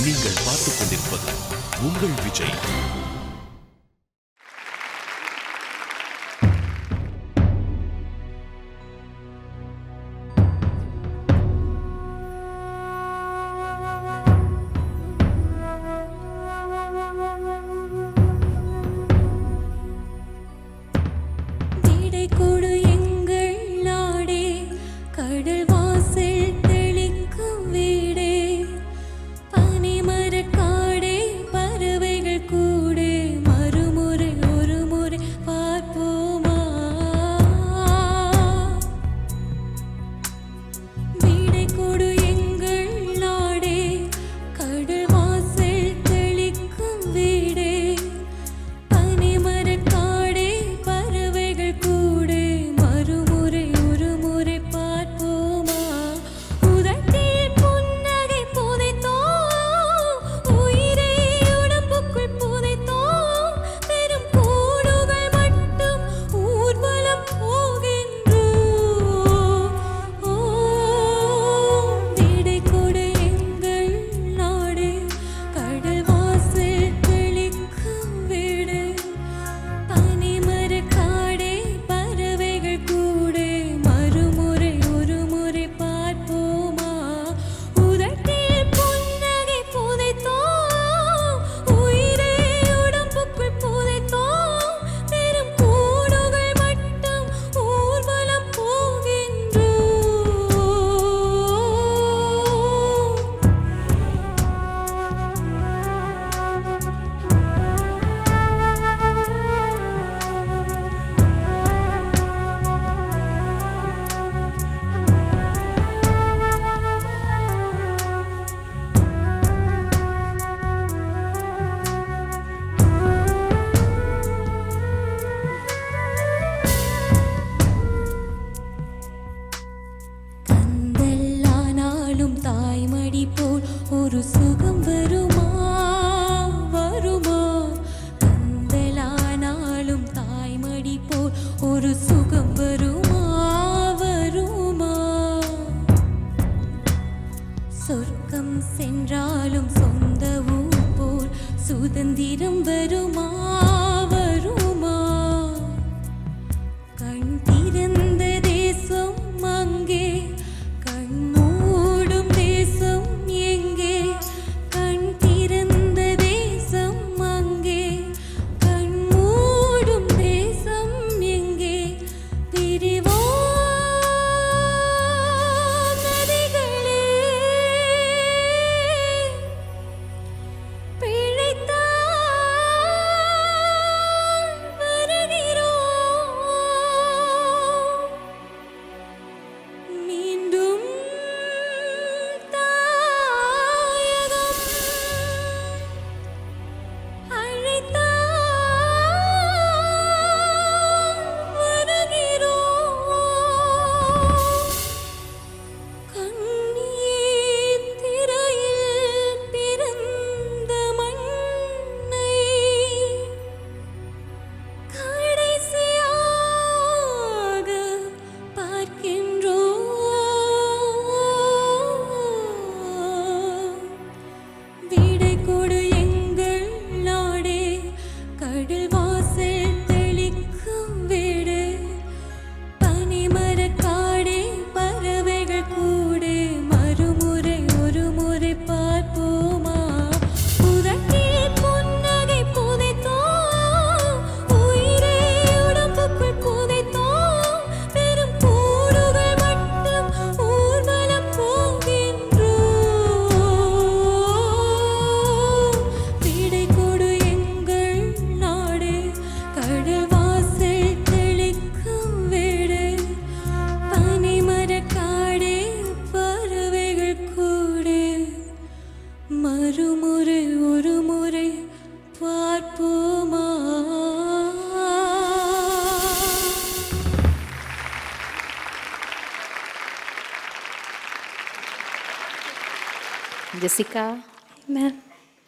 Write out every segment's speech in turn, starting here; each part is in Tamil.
நீங்கள் பார்த்துக் கொண்டிருப்பது உங்கள் விஜய் வீடை கொடு எங்கள் நாடே கடல் வாசல் தெளிக்கும் வீடே பனிமரக் காடே பறவைகள் கூடே மறுமுறை ஒரு முறை பார்ப்போமா வீடை கொடு எங்கள் நாடே கடல் வாசல் தெளிக்கும் வீடே பனிமரக் காடே பறவைகள் கூடே மறுமுறை ஒரு முறை பார்ப்போமா உதட்டில் புன்னகை புதைத்தோம் உயிரை உடம்புக்குள் புதைத்தோம் பெரும் கூடுகள் மட்டும் ஊர்வலம் போகின்றோம் ஓ வீடை கொடு எங்கள் நாடே கடல் வாசல் தெளிக்கும் வீடு பனிமரக் காடே பறவைகள் கூடே மறுமுறை ஒரு முறை பார்ப்போமா உதட்டில் புன்னகை புதைத்தோம் உயிரை உடம்புக்குள் புதைத்தோம் பெரும் கூடுகள் மட்டும் ஊர்வலம் போகின்றோம் கந்தல்லானாலும் தாய்மடி போல் ஒரு சுகம் வருமா வருமா கந்தலானாலும் தாய்மடி போல் ஒரு சுகம் வருமா வருமா சொர்க்கம் சென்றாலும் சொந்த ஊர் போல் சுதந்திரம் வருமா வருமா கண் திறந்த தேசம் அங்கே கண் மூடும் தேசம் எங்கே கண் திறந்த தேசம் அங்கே கண் மூடும் தேசம் எங்கே பிரிவோம் நதிகளே பிழைத்தால் வருகிறோம் மீண்டும் தாயகம் அழைத்தால் வருகிறோம் கண்ணீர் திரையில் பிறந்த மண்ணை கடைசியாக பார்க்கின்றோம் வீடை கொடு எங்கள் நாடே கடல் வாசல் தெளிக்கும் வீடு பனிமரக் காடே பறவைகள் கூடே மறுமுறை ஒரு முறை பார்ப்போமா உதட்டில் புன்னகை புதைத்தோம் உயிரை உடம்புக்குள் புதைத்தோம் பெரும் கூடுகள் மட்டும் ஊர்வலம் போகின்றோம் வீடை கொடு எங்கள் நாடே கடல் வாசல் தெளிக்கும் வீடு பனிமரக் காடே பறவைகள் கூடே மறுமுறை ஒரு முறை பார்ப்போமா ஜெசிகா மேம்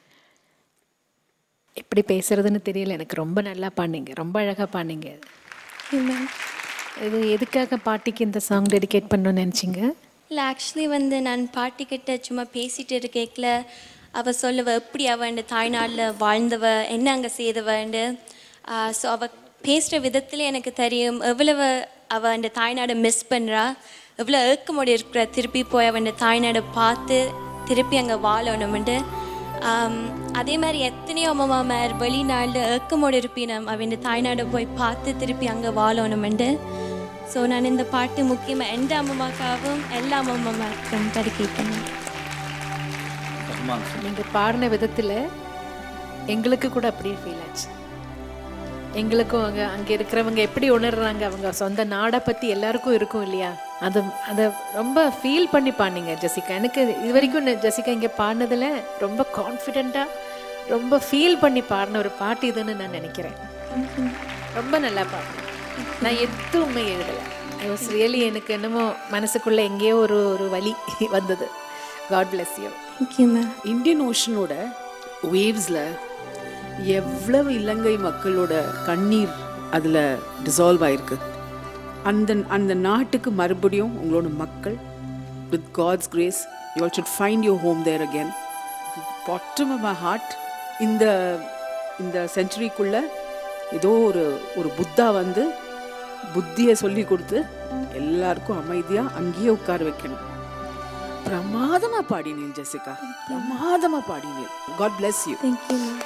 எப்படி பேசுறதுன்னு தெரியல எனக்கு ரொம்ப நல்லா பாடினீங்க ரொம்ப அழகாக பாடினீங்க மேம் இது எதுக்காக பாட்டிக்கு இந்த சாங் டெடிகேட் பண்ணணும்னு நினச்சிங்க இல்லை ஆக்சுவலி வந்து நான் பாட்டிக்கிட்ட சும்மா பேசிட்டு இருக்கேக்கில் அவ சொல்லுவ எப்படி அவ இந்த தாய்நாட்டில் வாழ்ந்தவ என்ன அங்கே செய்தவண்டு ஸோ அவ பேசுகிற விதத்துல எனக்கு தெரியும் எவ்வளவு அவ அந்த தாய்நாடை மிஸ் பண்ணுறா எவ்வளோ ஏக்கமோடு இருக்கிற திருப்பி போய் அவன் இந்த தாய்நாடை பார்த்து திருப்பி அங்கே வாழணும்ண்டு ஆம், அதே மாதிரி எத்தனையோ அம்மாமார் வெளிநாட்டில் ஏக்கமோடு இருப்பினம் அவன் இந்த தாய்நாடை போய் பார்த்து திருப்பி அங்கே வாழணும்ண்டு ஸோ நான் இந்த பாட்டு முக்கியமாக எந்த அம்மாக்காகவும் எல்லா அம்மாமாருக்கும் டெடிகேட் பண்ணேன் ரஹ்மான் சொல்லு. நீங்கள் பாடின விதத்தில் எங்களுக்கு கூட அப்படியே ஃபீல் ஆச்சு எங்களுக்கும் அங்கே அங்கே இருக்கிறவங்க எப்படி உணர்றாங்க அவங்க சொந்த நாடை பற்றி எல்லாருக்கும் இருக்கும் இல்லையா அது அதை ரொம்ப ஃபீல் பண்ணி பாடினீங்க ஜெசிகா எனக்கு இது வரைக்கும் நான் ஜெசிகா இங்கே பாடினதில் ரொம்ப கான்ஃபிடெண்ட்டாக ரொம்ப ஃபீல் பண்ணி பாடின ஒரு பாட்டு இதுன்னு நான் நினைக்கிறேன் ரொம்ப நல்லா பாடினேன் நான் எதுவுமே எழுதலை ஐ வாஸ் ரியலி எனக்கு என்னமோ மனசுக்குள்ளே எங்கேயோ ஒரு ஒரு வலி வந்தது God bless you thank you ma'am Indian ஓஷனோட வேவ்ஸில் எவ்வளவு இலங்கை மக்களோட கண்ணீர் அதில் டிசால்வ் ஆயிருக்கு அந்த அந்த நாட்டுக்கு மறுபடியும் உங்களோட மக்கள் with God's grace you all should find your home there again bottom of my heart இந்த இந்த செஞ்சுரிக்குள்ளே ஏதோ ஒரு ஒரு புத்தா வந்து புத்தியை சொல்லி கொடுத்து எல்லாருக்கும் அமைதியாக அங்கேயே உட்கார வைக்கணும் பிரமாதமா பாடினீள் ஜெசிகா பிரமாதமா பாடினீள் God bless you thank you ma'am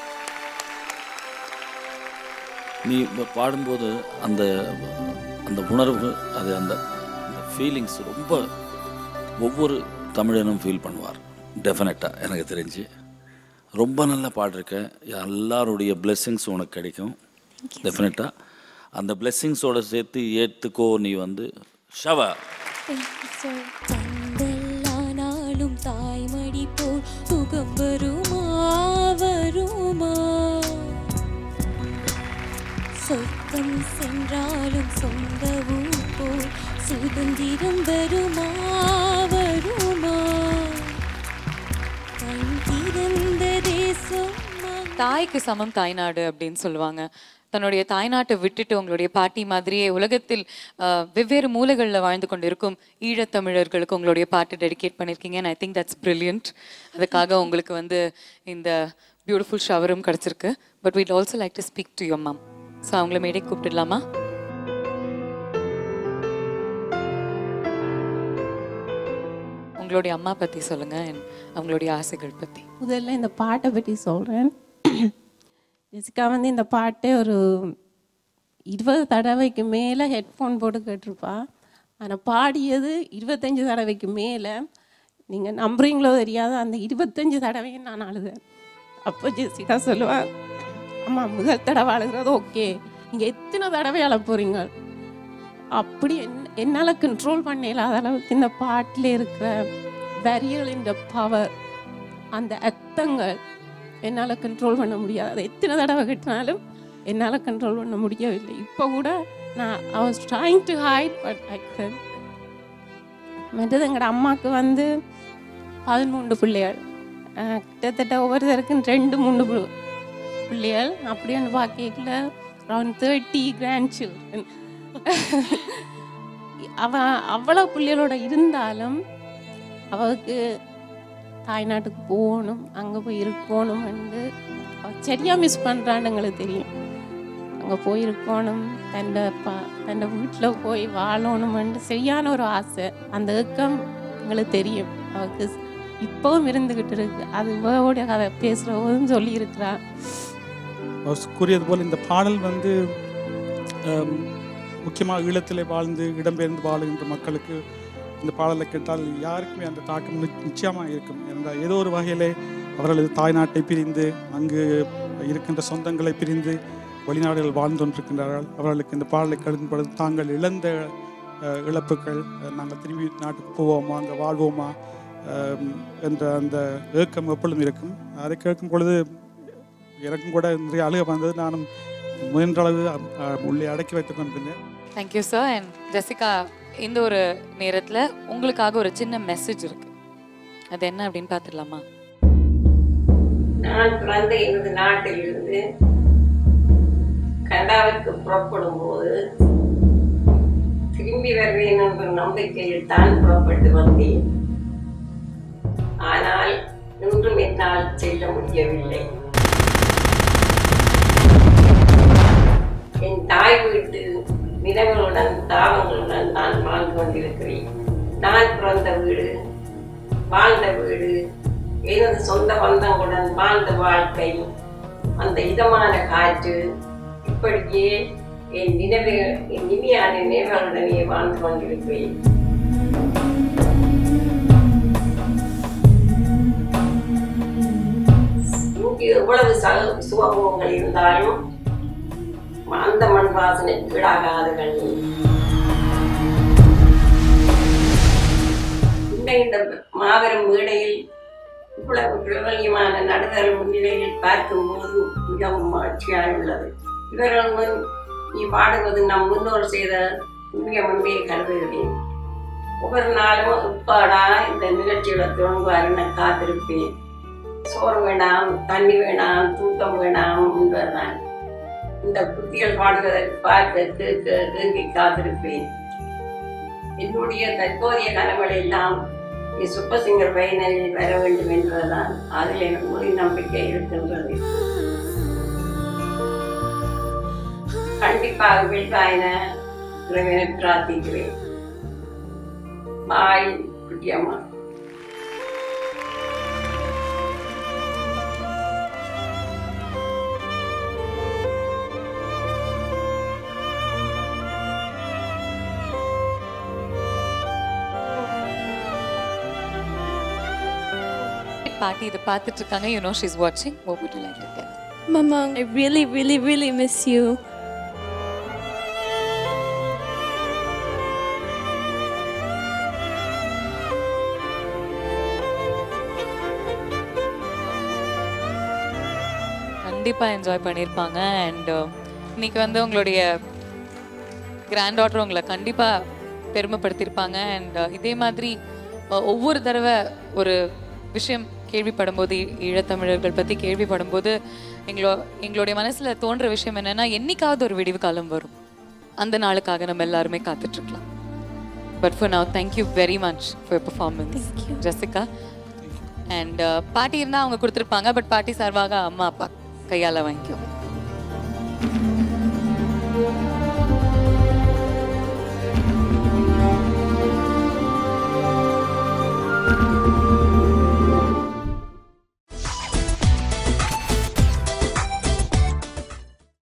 நீ இப்ப பாடும்போது அந்த அந்த உணர்வு அது அந்த அந்த ஃபீலிங்ஸ் ரொம்ப ஒவ்வொரு தமிழனும் ஃபீல் பண்ணுவார் டெஃபினட்டாக எனக்கு தெரிஞ்சு ரொம்ப நல்லா பாடிருக்க எல்லாருடைய blessings உனக்கு கிடைக்கும் டெஃபினட்டாக அந்த blessings-ஓட சேர்த்து ஏற்றுக்கோ நீ வந்து ஷவ தந்தல்லானாலும் தாய்மடி போல் சுகம் வருமா வருமா சொர்க்கம் சென்றாலும் சொந்த ஊர் போல் சுதந்திரம் வருமா வருமா கண் திறந்த தேசம் தாய்க்கு சமம் தாய்நாடு அப்படின்னு சொல்லுவாங்க தன்னுடைய தாய்நாட்டை விட்டுட்டு உங்களுடைய பாட்டி மாதிரியே உலகத்தில் ஆஹ், வெவ்வேறு மூலைகளில் வாழ்ந்து கொண்டிருக்கும் ஈழத்தமிழர்களுக்கு உங்களுடைய பாட்டு டெடிகேட் பண்ணியிருக்கீங்க and I think that's brilliant அதுக்காக உங்களுக்கு வந்து இந்த பியூட்டிஃபுல் ஷவரும் கிடச்சிருக்கு but we'd also like to speak to your mum so அவங்கள மேடை கூப்பிட்டுடலாமா உங்களுடைய அம்மா பற்றி சொல்லுங்கள் and அவங்களுடைய ஆசைகள் பற்றி முதல்ல இந்த பாட்டை பற்றி சொல்கிறேன் ஜெசிகா வந்து இந்த பாட்டை ஒரு இருபது தடவைக்கு மேலே ஹெட்ஃபோன் போட்டு கேட்டிருப்பா ஆனால் பாடியது இருபத்தஞ்சு தடவைக்கு மேலே நீங்கள் நம்புறீங்களோ தெரியாது அந்த இருபத்தஞ்சு தடவையும் நான் அழுதேன் அப்போ ஜெசிகா சொல்லுவாள் அம்மா முதல் தடவை அழுகிறது ஓகே நீங்கள் எத்தனை தடவை அழ போகிறீங்க அப்படி என் என்னால் கண்ட்ரோல் பண்ண இல்லாத அளவுக்கு இந்த பாட்டில் இருக்கிற வரிகளின் பவர் அந்த அர்த்தங்கள் என்னால் கண்ட்ரோல் பண்ண முடியாது அதை எத்தனை தடவை கட்டினாலும் என்னால் கண்ட்ரோல் பண்ண முடியவில்லை இப்போ கூட நான் I was trying to hide but I can மற்றது எங்களோட அம்மாவுக்கு வந்து பதிமூன்று பிள்ளைகள் அஹ் கிட்டத்தட்ட ஒவ்வொருத்தருக்கும் ரெண்டு மூணு பு- பிள்ளைகள் அப்படின்னு பார்க்கல அரௌண்ட் தேர்ட்டி கிராண்ட் சில்ட்ரன் அவ அவ்வளோ பிள்ளைகளோட இருந்தாலும் அவளுக்கு தாய்நாட்டுக்கு போகணும் அங்கே போய் இருக்கணும்னு அவ சரியாக மிஸ் பண்ணுறான்னு எங்களுக்கு தெரியும் அங்கே போய் இருக்கணும் தன்னை பா தன்னை வீட்டில் போய் வாழணும்னு சரியான ஒரு ஆசை அந்த ஏக்கம் எங்களுக்கு தெரியும் அவளுக்கு இப்போவும் இருந்துக்கிட்டு இருக்கு அது இவோட கதை பேசுகிற போதும் சொல்லியிருக்கிறா அவர் கூறியது போல் இந்த பாடல் வந்து முக்கியமாக ஈழத்திலே வாழ்ந்து இடம்பெயர்ந்து வாழுகின்ற மக்களுக்கு இந்த பாடலை கேட்டால் யாருக்குமே அந்த தாக்கம் நி- நிச்சயமாக இருக்கும் என்றால் ஏதோ ஒரு வகையிலே அவர்களது தாய்நாட்டை பிரிந்து அங்கு இருக்கின்ற சொந்தங்களை பிரிந்து வெளிநாடுகள் வாழ்ந்து கொண்டிருக்கின்றார்கள் அவர்களுக்கு இந்த பாடலை கருதும் பொழுது தாங்கள் இழந்த அஹ், இழப்புகள் அஹ், நாங்கள் திரும்பி நாட்டுக்கு போவோமா அங்கே வாழ்வோமா அஹ், என்ற அந்த ஏக்கம் எப்பொழுதும் இருக்கும் அதை கேட்கும் பொழுது எனக்கும் கூட நிறைய அழுக வந்தது நானும் முயன்ற அளவு அஹ், உள்ளே அடக்கி வைத்துக் கொண்டிருந்தேன் தேங்க்யூ சார் அண்ட் ஜெசிகா இந்த ஒரு நேரத்தில் உங்களுக்காக ஒரு சின்ன மெசேஜ் இருக்கு அது என்ன அப்படின்னு பார்த்துடலாமா நான் பிறந்த எனது நாட்டிலிருந்து கனடாவிற்கு புறப்படும் போது திரும்பி வருவேன் என்ற நம்பிக்கையில் தான் புறப்பட்டு வந்தேன் ஆனால் இன்றும் என்னால் செல்ல முடியவில்லை என் தாய் வீட்டு நினைவுகளுடன் தாவங்களுடன் நான் வாழ்ந்து கொண்டிருக்கிறேன் நான் பிறந்த வீடு வாழ்ந்த வீடு எனது சொந்த பந்தங்களுடன் வாழ்ந்த வாழ்க்கை அந்த இதமான காற்று இப்படியே என் நினைவு என் இனிமையான நினைவுகளுடனே வாழ்ந்து கொண்டிருக்கிறேன் இங்கு எவ்வளவு சக சுகபோகங்கள் இருந்தாலும் அந்த மண் வாசனை கீழாகாத கண்ணீர் இந்த இந்த மாபெரும் மேடையில் இவ்வளவு பிரபல்யமான நடுவர் முன்னிலையில் பார்க்கும்போது மிகவும் மகிழ்ச்சியாக உள்ளது இவர்கள் முன் நீ பாடுவது நம் முன்னோர் செய்த புண்ணியம் ஒன்றே கருதுகிறேன் ஒவ்வொரு நாளும் உப்பாடா இந்த நிகழ்ச்சியோட தொடங்குவார் நான் காத்திருப்பேன் சோறு வேணாம் தண்ணி வேணாம் தூக்கம் வேணாம் என்பதுதான் இந்த குட்டிகள் பாடுவதை பார்க்க கேட்க ஏங்கி காத்திருப்பேன் என்னுடைய தற்போதைய கனவுகள் எல்லாம் நீ சுப்பசிங்கர் பயனில் வர வேண்டும் என்பதுதான் அதில் எனக்கு முழு நம்பிக்கை இருக்கின்றது கண்டிப்பாக வெள்ளாயின இறைவனை பிரார்த்திக்கிறேன் பாய் குட்டியம்மா பாட்டி இதை பார்த்துட்டு இருக்காங்க யூ நோ ஷீஸ் வாட்சிங் what would you like to tell Mama, I really, really, really miss you. கண்டிப்பாக என்ஜாய் பண்ணியிருப்பாங்க அண்ட் இன்னைக்கு வந்து உங்களுடைய கிராண்ட் டாட்டர் உங்களை கண்டிப்பாக பெருமைப்படுத்தியிருப்பாங்க அண்ட் இதே மாதிரி அஹ், ஒவ்வொரு தடவை ஒரு விஷயம் கேள்விப்படும்போது ஈ- ஈழத்தமிழர்கள் பற்றி கேள்விப்படும்போது எங்களோ எங்களுடைய மனசில் தோன்ற விஷயம் என்னென்னா என்னைக்காவது ஒரு விடிவு காலம் வரும் அந்த நாளுக்காக நம்ம எல்லாருமே காத்துட்ருக்கலாம் but for now thank you very much for performance Jessica and பாட்டி இருந்தால் அவங்க கொடுத்துருப்பாங்க பட் பாட்டி சார்பாக அம்மா அப்பா கையால் வாங்கிக்கோ